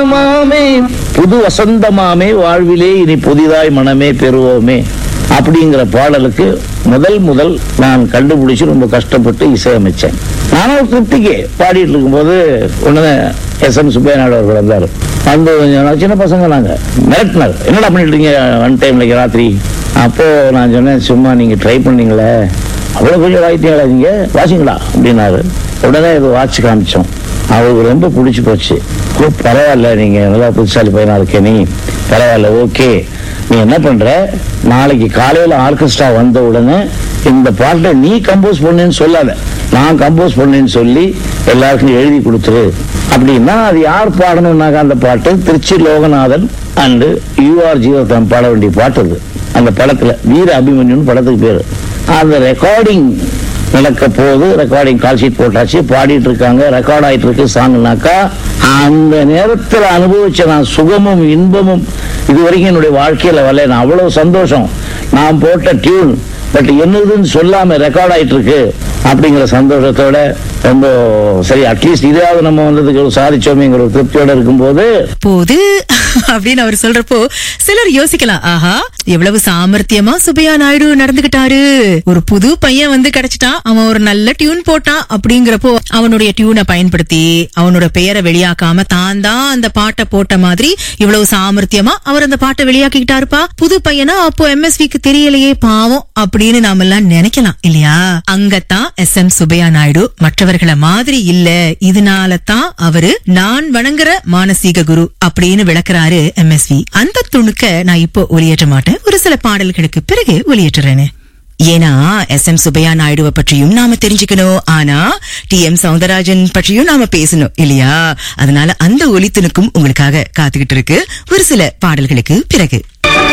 வசந்தமாமே புது வசந்தமாமே வாழ்விலே இனி புதிதாய் மனமே பெறுவோமே அப்படிங்கிற பாடலுக்கு முதல் முதல் நான் கண்டுபிடிச்சு ரொம்ப கஷ்டப்பட்டு இசையமைச்சேன் நானும் திருப்திக்கு பாடிட்டு இருக்கும்போது ஒன்று எஸ் எம் சுப்பையா நாயுடு அவர்கள் வந்தார் வந்து கொஞ்சம் சின்ன பசங்க நாங்க மிரட்டினார் என்னடா பண்ணிட்டு இருக்கீங்க ஒன் டைம்ல ராத்திரி அப்போ நான் சொன்னேன் சும்மா நீங்க ட்ரை பண்ணீங்களே அவ்வளவு கொஞ்சம் ஆயிட்டீங்களா நீங்க வாசிங்களா அப்படின்னாரு உடனே இது வாட்ச் காமிச்சோம் அவருக்கு ரொம்ப பிடிச்சி போச்சு ஓ பரவாயில்ல நீங்க நல்லா புதுசாலி பையனா இருக்கே நீ பரவாயில்ல ஓகே நீ என்ன பண்ற நாளைக்கு காலையில ஆர்கெஸ்ட்ரா வந்த உடனே இந்த பாட்டை நீ கம்போஸ் பண்ணுன்னு சொல்லாத நான் கம்போஸ் பண்ணேன்னு சொல்லி எல்லாருக்கும் எழுதி கொடுத்துரு அப்படின்னா அது யார் பாடணும்னாக்க அந்த பாட்டு திருச்சி லோகநாதன் அண்டு யூஆர் ஜீவத்தம் பாட வேண்டிய பாட்டு அது அந்த படத்துல வீர அபிமன்யுன்னு படத்துக்கு பேரு அந்த ரெக்கார்டிங் நடக்க போகுது ரெக்கார்டிங் கால் ஷீட் போட்டாச்சு பாடிட்டு இருக்காங்க ரெக்கார்ட் ஆயிட்டு இருக்கு சாங்னாக்கா அந்த நேரத்தில் அனுபவிச்ச நான் சுகமும் இன்பமும் இது வரைக்கும் என்னுடைய வாழ்க்கையில வரல நான் அவ்வளவு சந்தோஷம் நான் போட்ட டியூன் பட் என்னதுன்னு சொல்லாம ரெக்கார்ட் ஆயிட்டு இருக்கு அப்படிங்கிற சந்தோஷத்தோட ரொம்ப சரி அட்லீஸ்ட் இதாவது நம்ம வந்ததுக்கு ஒரு சாதிச்சோமேங்கிற ஒரு திருப்தியோட இருக்கும்போது போது அப்படின்னு அவர் சொல்றப்போ சிலர் யோசிக்கலாம் ஆஹா எவ்வளவு சாமர்த்தியமா சுப்பையா நாயுடு நடந்துகிட்டாரு ஒரு புது பையன் வந்து கிடைச்சிட்டான் அவன் ஒரு நல்ல டியூன் போட்டான் அப்படிங்கிறப்போ அவனுடைய டியூனை பயன்படுத்தி அவனோட பெயரை வெளியாக்காம தான் தான் அந்த பாட்டை போட்ட மாதிரி இவ்வளவு சாமர்த்தியமா அவர் அந்த பாட்டை வெளியாக்கிக்கிட்டாருப்பா புது பையனா அப்போ எம்எஸ்விக்கு தெரியலையே பாவம் அப்படின்னு நாம எல்லாம் நினைக்கலாம் இல்லையா அங்கத்தான் எஸ் எம் சுப்பையா நாயுடு மற்றவர்களை மாதிரி இல்ல இதனால தான் அவரு நான் வணங்குற மானசீக குரு அப்படின்னு விளக்குறாரு எம்எஸ்வி அந்த துணுக்க நான் இப்போ ஒளியேற்ற மாட்டேன் ஒரு சில பாடல்களுக்கு பிறகு ஒளியேற்றுறேனே ஏன்னா எஸ் எம் சுப்பையா நாயுடுவை பற்றியும் நாம தெரிஞ்சுக்கணும் ஆனா டி எம் சவுந்தரராஜன் பற்றியும் நாம பேசணும் இல்லையா அதனால அந்த ஒலித்துணுக்கும் உங்களுக்காக காத்துக்கிட்டு இருக்கு ஒரு சில பாடல்களுக்கு பிறகு